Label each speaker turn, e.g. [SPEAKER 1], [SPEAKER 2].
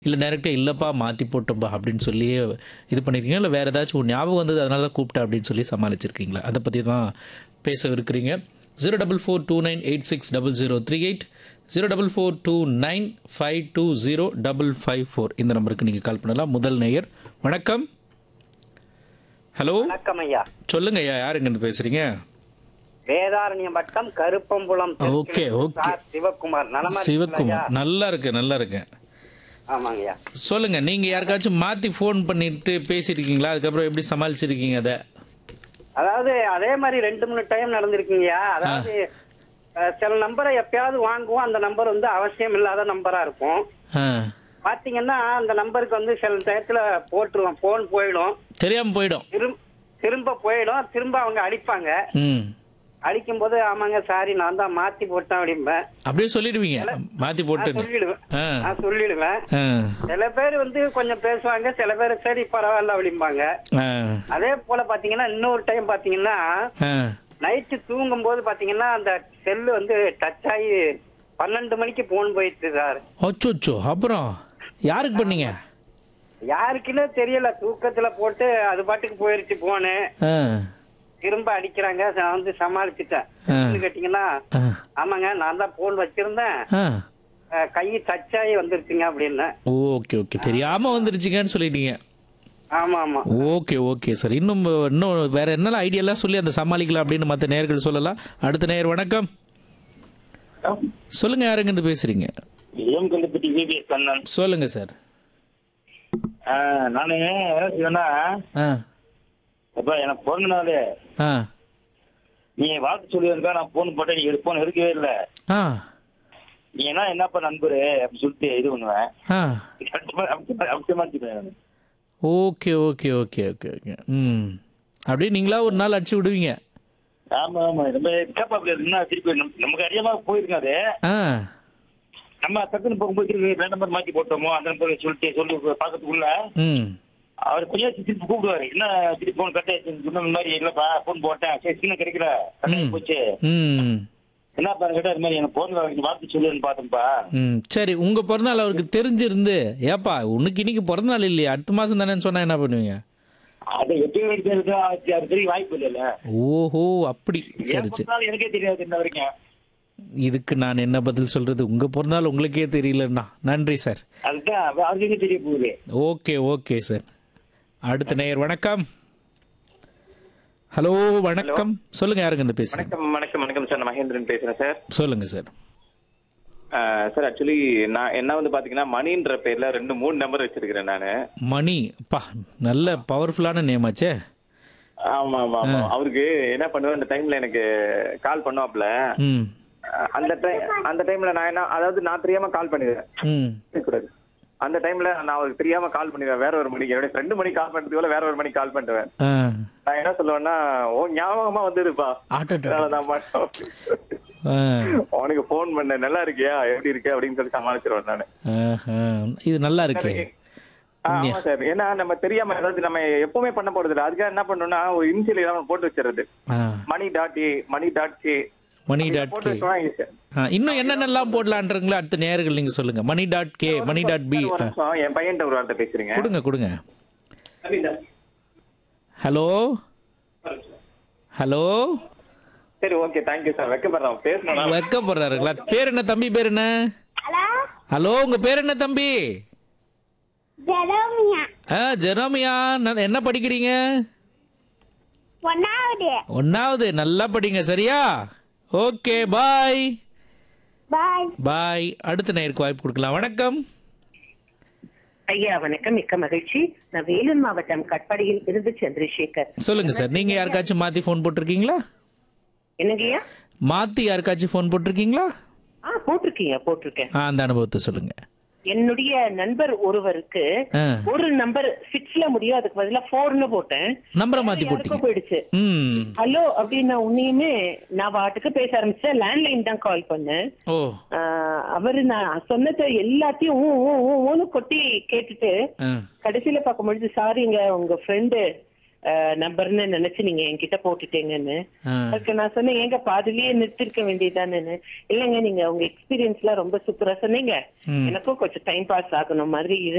[SPEAKER 1] இல்ல டைரக்ட்டா இல்லப்பா மாத்தி போட்டோம்பா அப்படின்னு சொல்லியே இது பண்ணியிருக்கீங்களா? இல்ல வேற ஏதாச்சும் ஒரு ஞாபகம் வந்தது அதனால தான் கூப்பிட்டேன் அப்படின்னு சொல்லி சமாளிச்சிருக்கீங்களா? அத பத்தி தான் பேசவிருக்கிறீங்க. 0442986038 044295205554 இந்த நம்பருக்கு நீங்க கால் பண்ணலாம். முதல் நேயர் வணக்கம். ஹலோ
[SPEAKER 2] வணக்கம் ஐயா
[SPEAKER 1] சொல்லுங்க ஐயா யாருங்க இருந்து பேசுறீங்க?
[SPEAKER 2] வேதாரண்யம் வட்டம் Karuppampulam
[SPEAKER 1] okay, okay.
[SPEAKER 2] Sir Sivakumar நலமா இருக்கீங்களா ஐயா?
[SPEAKER 1] சிவக்குமார் நல்லா இருக்கு நல்லா இருக்கு.
[SPEAKER 2] ஆமாங்க ஐயா
[SPEAKER 1] சொல்லுங்க நீங்க யாருக்காச்சும் மாத்தி ஃபோன் பண்ணிட்டு பேசிருக்கீங்களா? அதுக்கப்புறம் எப்படி சமாளிச்சிருக்கீங்க அத?
[SPEAKER 2] அதாவது அதே மாதிரி ரெண்டு மூணு டைம் நடந்திருக்கீங்கயா அதாவது அஹ், சில நம்பரை எப்பயாவது வாங்குவோம் அந்த நம்பர் வந்து அவசியம் இல்லாத நம்பரா இருக்கும்
[SPEAKER 1] ஆ.
[SPEAKER 2] பாத்தீங்கன்னா அந்த நம்பருக்கு வந்து சில டயத்துல போட்டுருவோம் போன் போயிடும்
[SPEAKER 1] தெரியாம போயிடும்.
[SPEAKER 2] திரும்ப திரும்ப போயிடும் திரும்ப அவங்க அடிப்பாங்க
[SPEAKER 1] ம்.
[SPEAKER 2] அடிக்கும் போது ஆமாங்க சாரி நான் தான் மாத்தி போட்டேன் அப்படிம்பேன்
[SPEAKER 1] அப்படியே சொல்லிடுவீங்க மாத்தி
[SPEAKER 2] நான்
[SPEAKER 1] போட்டுன்னு.
[SPEAKER 2] சொல்லிடுவேன்
[SPEAKER 1] ஆ.
[SPEAKER 2] நான் சொல்லிடுவேன்
[SPEAKER 1] ஆ.
[SPEAKER 2] சில பேர் வந்து கொஞ்சம் பேசுவாங்க சில பேர் சரி பரவாயில்ல அப்படிம்பாங்க
[SPEAKER 1] ஆ.
[SPEAKER 2] அதே போல பாத்தீங்கன்னா இன்னொரு டைம் பாத்தீங்கன்னா
[SPEAKER 1] ஆ.
[SPEAKER 2] நைட்டு தூங்கும் போது பாத்தீங்கன்னா அந்த செல்லு வந்து டச் ஆகி பன்னெண்டு மணிக்கு போன் போயிட்டு சார்
[SPEAKER 1] அச்சோச்சோ அப்புறம் யாருக்கு பண்ணீங்க?
[SPEAKER 2] யாருக்குன்னே தெரியல தூக்கத்துல போட்டு அது பாட்டுக்கு போயிருச்சு போனு
[SPEAKER 1] ஆ.
[SPEAKER 2] திரும்ப அடிக்கிறாங்க நான் வந்து சமாளிச்சுட்டேன்
[SPEAKER 1] ஆ.
[SPEAKER 2] என்னன்னு கேட்டீங்கன்னா
[SPEAKER 1] ஆ.
[SPEAKER 2] ஆமாங்க நான் தான் போன் வச்சிருந்தேன்
[SPEAKER 1] ஆ.
[SPEAKER 2] அஹ், கை டச் ஆகி வந்துருச்சுங்க அப்படின்னு
[SPEAKER 1] ஓகே ஓகே தெரியாம வந்துருச்சுங்கன்னு சொல்லிட்டீங்க.
[SPEAKER 2] ஆமா ஆமா
[SPEAKER 1] ஓகே ஓகே சார் இன்னும் இன்னும் வேற என்னெல்லாம் ஐடியாலாம் சொல்லி அந்த சமாளிக்கலாம் அப்படின்னு மற்ற நேயர்கள் சொல்லலாம் அடுத்த நேயர் வணக்கம் சொல்லுங்க யாருங்க இருந்து பேசுறீங்க
[SPEAKER 3] ஏம் கல்லுப்பட்டி விபிஎஸ் கண்ணன்
[SPEAKER 1] சொல்லுங்க சார்
[SPEAKER 3] ஆ, நானு என்ன செய்வேன்னா
[SPEAKER 1] ஆ
[SPEAKER 3] அப்ப எனக்கு பிறந்த நாள்
[SPEAKER 1] ஆ
[SPEAKER 3] நீ வாழ்த்து சொல்லியிருந்தா நான் போன் போட்டேன் நீ போன் எடுக்கவே இல்லை
[SPEAKER 1] ஆ
[SPEAKER 3] நீ என்ன என்னப்பா நண்பரு அப்படின்னு சொல்லிட்டு இது பண்ணுவேன்
[SPEAKER 1] ஆ
[SPEAKER 3] அப்படி மாத்திப்பேன்
[SPEAKER 1] okay okay okay okay okay ம் அப்படியே நீங்களா ஒரு நாள் அடிச்சு விடுவீங்க
[SPEAKER 3] ஆமா ஆமா ரொம்ப கேப்பா அப்படி இருக்குன்னா திருப்பி நம்ம- நமக்கு அறியாம போயிருக்காது
[SPEAKER 1] ஆ
[SPEAKER 3] நம்ம டக்குன்னு போகும்போது திருப்பி ரெண்டு நம்பர் மாத்தி போட்டோமோ அந்த நம்பர் சொல்லிட்டு சொல்லி பார்க்கறதுக்குள்ள
[SPEAKER 1] ம்
[SPEAKER 3] அவர் கொஞ்சம் திருப்பி கூப்பிடுவாரு என்ன திருப்பி போன் கட் ஆயிடுச்சு சொன்ன மாதிரி இல்லப்பா போன் போட்டேன் சரி சின்ன கிடைக்கல கட்டாயி
[SPEAKER 1] ம்.
[SPEAKER 3] போச்சு
[SPEAKER 1] ம்
[SPEAKER 3] என்னப்பா கேட்டா இது மாதிரி எனக்கு போன் வாழ்த்து சொல்லுன்னு பார்த்தேன்ப்பா
[SPEAKER 1] ம் சரி உங்க பிறந்தநாள் அவருக்கு தெரிஞ்சிருந்து ஏப்பா உனக்கு இன்னைக்கு பிறந்தநாள் இல்லையா அடுத்த மாசம் தானேன்னு சொன்னா என்ன பண்ணுவீங்க
[SPEAKER 3] அதை எப்படி எடுக்கிறது அது அது தெரிய வாய்ப்பு இல்லைல்ல
[SPEAKER 1] ஓஹோ அப்படி சரி
[SPEAKER 3] என்
[SPEAKER 1] சரி
[SPEAKER 3] பிறந்தநாள் எனக்கே தெரியாது இன்ன வரைக்கும்
[SPEAKER 1] இதுக்கு நான் என்ன பதில் சொல்றது உங்க பிறந்தநாள் உங்களுக்கே தெரியலண்ணா நன்றி சார்
[SPEAKER 3] அதுதான் அவருக்கு தெரிய போகுது
[SPEAKER 1] ஓகே ஓகே சார் அடுத்த நேயர் வணக்கம் ஹலோ வணக்கம் சொல்லுங்க யாருங்க இந்த பேசுறீங்க
[SPEAKER 4] வணக்கம் வணக்கம் வணக்கம் சார் நான் மகேந்திரன் பேசுறேன் சார்
[SPEAKER 1] சொல்லுங்க சார்
[SPEAKER 4] அஹ், சார் ஆக்சுவலி நான் என்ன வந்து பாத்தீங்கன்னா மணின்ற பேர்ல ரெண்டு மூணு நம்பர் வச்சிருக்கிறேன் நானு
[SPEAKER 1] மணி அப்பா நல்ல பவர்ஃபுல்லான நேம் ஆச்சே
[SPEAKER 4] ஆமா ஆமா ஆமா அவருக்கு என்ன பண்ணுவேன் அந்த டைம்ல எனக்கு கால் பண்ணுவாப்ல
[SPEAKER 1] ம்
[SPEAKER 4] அஹ், அந்த டைம் அந்த டைம்ல நான் என்ன அதாவது நான் தெரியாம கால் பண்ணிடுவேன்
[SPEAKER 1] ம்
[SPEAKER 4] கூடாது அந்த டைம்ல நான் அவருக்கு தெரியாம கால் பண்ணிடுவேன் வேற ஒரு மணிக்கு என்னுடைய ரெண்டு மணிக்கு கால் பண்றதுக்குள்ள வேற ஒரு மணிக்கு கால் பண்ணிடுவேன்
[SPEAKER 1] ஆ
[SPEAKER 4] நான் என்ன சொல்லுவேன்னா ஓ ஞாபகமா வந்துருப்பா
[SPEAKER 1] ஆட்டோ
[SPEAKER 4] அதனாலதான் மட்டும்
[SPEAKER 1] ஆ
[SPEAKER 4] அவனுக்கு ஃபோன் பண்ண நல்லா இருக்கியா எப்படி இருக்க அப்படின்னு சொல்லி சமாளிச்சிருவேன் நானு
[SPEAKER 1] ஆஹா. இது நல்லா இருக்கே
[SPEAKER 4] ஆ, ஆமா சார் ஏன்னா நம்ம தெரியாம அதாவது நம்ம எப்பவுமே பண்ண போறது இல்ல அதுக்காக என்ன பண்ணணும்னா ஒரு இனிஷியல் ஏதாவது போட்டு வச்சிருது
[SPEAKER 1] ஆ
[SPEAKER 4] Mani dot A Mani dot K
[SPEAKER 1] Mani dot
[SPEAKER 4] போட்டு
[SPEAKER 1] கே
[SPEAKER 4] வச்சோம்னா easy.
[SPEAKER 1] ஆ, இன்னும் என்னென்னலாம் போடலான்றீங்களா அடுத்த நேயர்கள் நீங்க சொல்லுங்க Mani dot K Mani dot P
[SPEAKER 4] ஒரு நிமிஷம், என் பையன்ட்ட ஒரு வார்த்தை பேசுறீங்க
[SPEAKER 1] கொடுங்க கொடுங்க ஹலோ ஹலோ
[SPEAKER 4] சரி ஓகே தேங்க்யூ சார் வைக்கப்படுறோம் பேசணும்
[SPEAKER 1] வைக்கப்படுறாருங்களா பேர் என்ன தம்பி பேர் என்ன ஹலோ உங்க பேர் என்ன தம்பி
[SPEAKER 5] ஜெரோமியா
[SPEAKER 1] ஆ ஜெரோமியா ந- என்ன படிக்கிறீங்க
[SPEAKER 5] ஒன்னாவது
[SPEAKER 1] ஒன்னாவது நல்லா படிங்க சரியா ஓகே பாய்
[SPEAKER 5] பாய்
[SPEAKER 1] பாய் அடுத்த நேருக்கு வாய்ப்பு கொடுக்கலாம் வணக்கம்
[SPEAKER 6] ஐயா வணக்கம் மிக்க மகிழ்ச்சி நான் வேலூர் மாவட்டம் கட்பாடியில் இருந்து சந்திரசேகர்
[SPEAKER 1] சொல்லுங்க சார் நீங்க யாருக்காச்சும் மாத்தி ஃபோன் போட்டிருக்கீங்களா
[SPEAKER 6] என்னங்கய்யா
[SPEAKER 1] மாத்தி யாருக்காச்சும் ஃபோன் போட்டிருக்கீங்களா
[SPEAKER 6] ஆ போட்டிருக்கீங்க போட்டிருக்கேன்
[SPEAKER 1] ஆ அந்த அனுபவத்தை சொல்லுங்க
[SPEAKER 6] என்னுடைய நண்பர் ஒருவருக்கு
[SPEAKER 1] ஆ.
[SPEAKER 6] ஒரு நம்பர் சிக்ஸ்ல முடியும் அதுக்கு பதிலா போர்னு போட்டேன்
[SPEAKER 1] நம்பரை மாத்தி
[SPEAKER 6] யாருக்கோ
[SPEAKER 1] போட்டீங்க
[SPEAKER 6] போயிடுச்சு
[SPEAKER 1] ம்
[SPEAKER 6] ஹலோ அப்படின்னு உன்னையுமே நான் பாட்டுக்கு பேச ஆரம்பிச்சேன் லேண்ட்லைன் தான் கால் பண்ணேன்
[SPEAKER 1] ஓ
[SPEAKER 6] ஆஹ் அவரு நான் சொன்னதை எல்லாத்தையும் ஊ, ஊ, ஊ, ஊன்னு கொட்டி கேட்டுட்டு
[SPEAKER 1] ஆ
[SPEAKER 6] கடைசியில பார்க்கும்பொழுது சாரிங்க உங்க ஃப்ரெண்டு நம்பர்னு நினைச்சு நீங்க என்கிட்ட போட்டுட்டீங்கன்னு
[SPEAKER 1] ஆ.
[SPEAKER 6] அதுக்கு நான் சொன்னேன் ஏங்க பாதிலேயே நிறுத்திருக்க வேண்டியதானேன்னு இல்லைங்க நீங்க உங்க எக்ஸ்பீரியன்ஸ் எல்லாம் ரொம்ப சூப்பரா சொன்னீங்க
[SPEAKER 1] ம்.
[SPEAKER 6] எனக்கும் கொஞ்சம் டைம் பாஸ் ஆகணும் மாதிரி